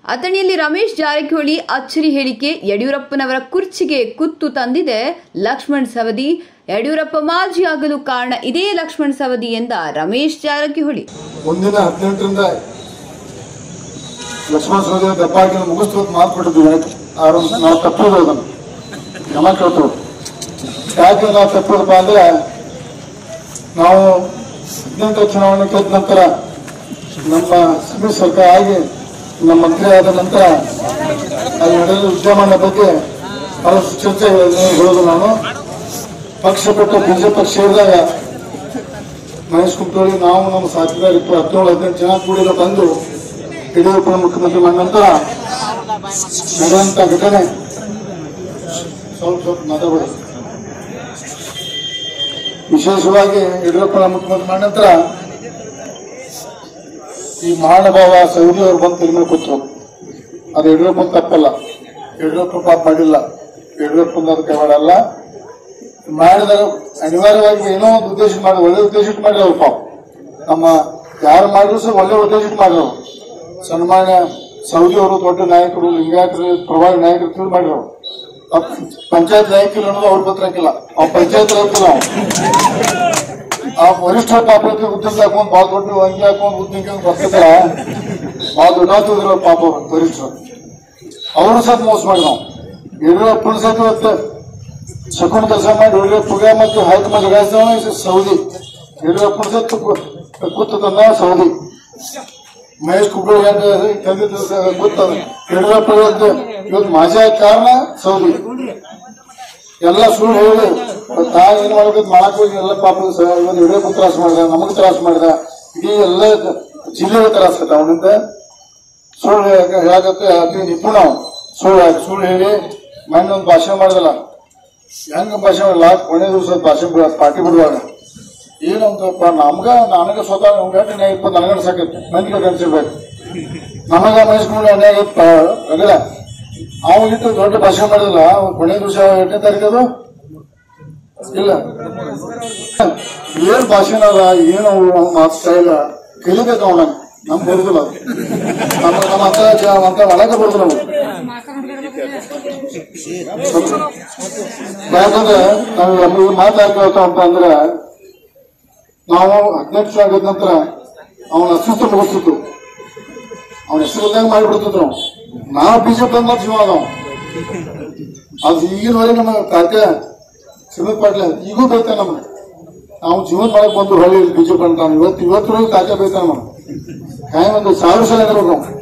ಅಥಣಿಯಲ್ಲಿ ರಮೇಶ್ ಜಾರಕಿಹೊಳಿ ಅಚ್ಚರಿ ಹೇಳಿಕೆ ಯಡಿಯೂರಪ್ಪನವರ ಕುರ್ಚಿಗೆ ಕುತ್ತು ತಂದಿದೆ ಲಕ್ಷ್ಮಣ್ ಸವದಿ ಯಡಿಯೂರಪ್ಪ ಮಾಜಿ ಆಗಲು ಕಾರಣ ಇದೇ ಲಕ್ಷ್ಮಣ್ ಸವದಿ ಎಂದ ರಮೇಶ್ ಜಾರಕಿಹೊಳಿ ಮುಂದಿನ ಹದಿನೆಂಟರಿಂದ ಲಕ್ಷ್ಮಣ ಸಹೋದರ ದಪ್ಪ ಹಾಕಿ ಮುಗಿಸ್ತು ಅಂತ ಮಾತು ಕೊಟ್ಟಿದ್ವಿ ಅವ್ರು ನಾವು ತಪ್ಪಿದ್ರು ಅದನ್ನು ಕ್ಷಮ ಕೇಳ್ತೇವೆ ಯಾಕೆ ನಾವು ತಪ್ಪಿದಪ್ಪ ಅಂದ್ರೆ ನಾವು ಹದಿನೆಂಟು ಚುನಾವಣೆ ಗೆದ್ದ ನಂತರ ನಮ್ಮ ಸಮ್ಮಿಶ್ರ ಸರ್ಕಾರ ಆಗಿ ನಮ್ಮ ಮಂತ್ರಿ ಆದ ನಂತರ ಅಲ್ಲಿ ನಡೆದ ವಿದ್ಯಮಾನ ಬಗ್ಗೆ ಬಹಳಷ್ಟು ಚರ್ಚೆ ಹೇಳೋದು ನಾನು ಪಕ್ಷ ಬಿಟ್ಟು ಬಿಜೆಪಿ ಪಕ್ಷ ಸೇರಿದಾಗ ಮಹೇಶ್ ಕುಮಟಳ್ಳಿ ನಾವು ನಮ್ಮ ಸಾಥಿದಾರ ಇಪ್ಪತ್ತು ಹದಿನೇಳು ಹದಿನೆಂಟು ಜನ ಕೂಡಿರೋ ಬಂದು ಯಡಿಯೂರಪ್ಪನ ಮುಖ್ಯಮಂತ್ರಿ ಮಾಡಿದ ನಂತರ ನಡೆದಂತ ಘಟನೆ ಸ್ವಲ್ಪ ಸ್ವಲ್ಪ ಮಾತಾಡೋದು ವಿಶೇಷವಾಗಿ ಯಡಿಯೂರಪ್ಪನ ಮುಖ್ಯಮಂತ್ರಿ ಮಾಡಿದ ನಂತರ ಈ ಮಹಾನುಭಾವ ಸೌದಿ ಅವರು ಬಂದು ತಿರುಗಿ ಕೂತರು ಅದು ಯಡಿಯೂರಪ್ಪನ ತಪ್ಪಲ್ಲ ಯಡಿಯೂರಪ್ಪ ಪಾಪ ಮಾಡಿಲ್ಲ ಯಡಿಯೂರಪ್ಪನ ಅದು ಕೈವಾಡಲ್ಲ ಮಾಡಿದರೆ ಅನಿವಾರ್ಯವಾಗಿ ಏನೋ ಒಂದು ಉದ್ದೇಶ ಮಾಡಿ ಒಳ್ಳೆ ಉದ್ದೇಶ ಇಟ್ಟು ಮಾಡಿದ್ರು ಅವ್ರು ಪಾಪ ನಮ್ಮ ಯಾರು ಮಾಡಿದ್ರು ಸಹ ಒಳ್ಳೆ ಉದ್ದೇಶ ಇಟ್ಟು ಮಾಡಿದ್ರು ಸನ್ಮಾನ್ಯ ಸೌದಿ ಅವರು ದೊಡ್ಡ ನಾಯಕರು ಲಿಂಗಾಯತರು ಪ್ರಭಾವಿ ನಾಯಕರು ತಿಳಿ ಮಾಡಿದ್ರು ಪಂಚಾಯತ್ ನಾಯಕರು ಅನ್ನೋದು ಅವ್ರ ಪತ್ರ ಹಾಕಿಲ್ಲ ಅವ್ರು ಪಂಚಾಯತ್ ನಾಯಕರು ನಾವು ಆ ವರಿಷ್ಠ ಪಾಪ ಉದ್ಯೋಗ ಹಾಕೊಂಡು ಭಾಳ ದೊಡ್ಡ ಅಂಗಿ ಹಾಕೊಂಡು ಉದ್ಯೋಗ ಬರ್ತಿದ್ರ ಭಾಳ ದೊಡ್ಡ ಆಗ್ತಿದ್ರು ಅವ್ರ ಪಾಪ ಅವ್ರು ವರಿಷ್ಠರು ಅವರು ಸಹ ಮೋಸ ಮಾಡಿ ನಾವು ಯಡಿಯೂರಪ್ಪನ ಸಹ ಇವತ್ತು ಶಕುನ್ ಕೆಲಸ ಮಾಡಿ ಯಡಿಯೂರಪ್ಪಗೆ ಮತ್ತು ಹೈಕಮಾಂಡ್ ಜಗಾಯಿಸಿದವ ಸೌದಿ ಯಡಿಯೂರಪ್ಪನ ಸಹ ಕೂತು ತಂದ ಸೌದಿ ಮಹೇಶ್ ಕುಬ್ಬಳ್ಳಿ ತಂದಿದ್ದ ಗೊತ್ತದ ಯಡಿಯೂರಪ್ಪ ಇವತ್ತು ಇವತ್ತು ಮಾಜಿ ಆದ ಕಾರಣ ಸೌದಿ ಎಲ್ಲ ಸುಳ್ಳು ಹೇಳಿ ತಾ ಏನ್ ಮಾಡ್ಬೇಕು ಮಾಡಕ್ ಹೋಗಿ ಎಲ್ಲ ಪಾಪ ಸ- ಇವತ್ತು ಯಡಿಯೂರಪ್ಪ ತ್ರಾಸ ಮಾಡಿದ ನಮಗ್ ತ್ರಾಸ ಮಾಡಿದ ಇಡೀ ಎಲ್ಲ ಜಿಲ್ಲೆಗೆ ತ್ರಾಸ ಆತ ಅವನಿಂದ ಸುಳ್ಳು ಹೇಳಕತ್ತೆ ಅತಿ ನಿಪುಣ ಅವ. ಸುಳ್ಳು ಹೇಳಿ- ಸುಳ್ಳು ಹೇಳಿ ಮೊನ್ನೆ ಒಂದು ಭಾಷಣ ಮಾಡಿದಲ್ಲ ಹೆಂಗ ಭಾಷಣ ಮಾಡಲ್ಲ ಕೊನೆ ದಿವಸ ಭಾಷಣ ಬಿಡ ಪಾರ್ಟಿ ಬಿಡುವಾಗ ಏನಂತಪ್ಪ ನಮ್ಗ ನನಗ ಸ್ವತಃ ಗಂಟೆ ನ್ಯಾಯ ಇಪ್ಪ ನನಗ ಸಾಕೈತಿ ಮಂದಿಗೆ ಕನ್ಸಿರ್ಬೇಕು ನಮಗ ಮೈಸ್ಕೊಂಡು ಅನ್ಯಾಯ ಇಪ್ಪ ರಗಡ ಅವ ಇಟ್ಟು ದೊಡ್ಡ ಭಾಷಣ ಮಾಡಿದಲ್ಲ ಅವ್ನ್ ಕೊನೆ ದಿವಸ ಎಂಟನೇ ತಾರೀಕು ಅದು ಇಲ್ಲ ಏನ್ ಭಾಷಣ ಅದ ಏನು ಮಾತು ಸ್ಟೈಲ್ ಕಲಿಬೇಕು ಅವನ ನಮ್ ಬರುದಿಲ್ಲ ಅದು. ನಮ್ಮ ನಮ್ಮ ಅಂತ ಜ- ಅಂತ ಒಳಗೆ ಬರುದಿಲ್ಲ ನಾವು ಯಾಕಂದ್ರೆ ನಾವು ನಮಗೆ ಮಾತಾಡ್ಕೊಳ್ತಾವಪ್ಪ ಅಂದ್ರೆ ನಾವು ಹದಿನೆಂಟು ವರ್ಷ ಆಗಿದ ನಂತರ ಅವನ ಅಸ್ತಿತ್ವ ಮುಗಿಸ್ತಿತ್ತು ಅವನ ಹೆಸರಿಲ್ದಂಗೆ ಮಾಡಿಬಿಡ್ತಿದ್ರು ನಾವು ಬಿಜೆಪಿ ಬಂದ ಜೀವ ಅದಾವ ಅದು ಈಗಿನವರೆಗೆ ನಮ್ಮ ಕಾಕ ಶ್ರೀಮಂತ್ ಪಾಟ್ಲ ಈಗೂ ಬೈತಾನ ನಮ್ಗೆ ನಾವು ಜೀವನ ಮಾಡಕ್ ಬಂದು ಹೊಳ್ಳಿ ಬಿಜೆಪಿ ಅಂತ ಇವತ್ತು ಇವತ್ತು ಕಾಕ ಬೈತಾನ ನಮ್ಗೆ ಕಾಯಿ ಒಂದು ಸಾವಿರ ಸಲ ಇರ್ಬೇಕು ನಾವು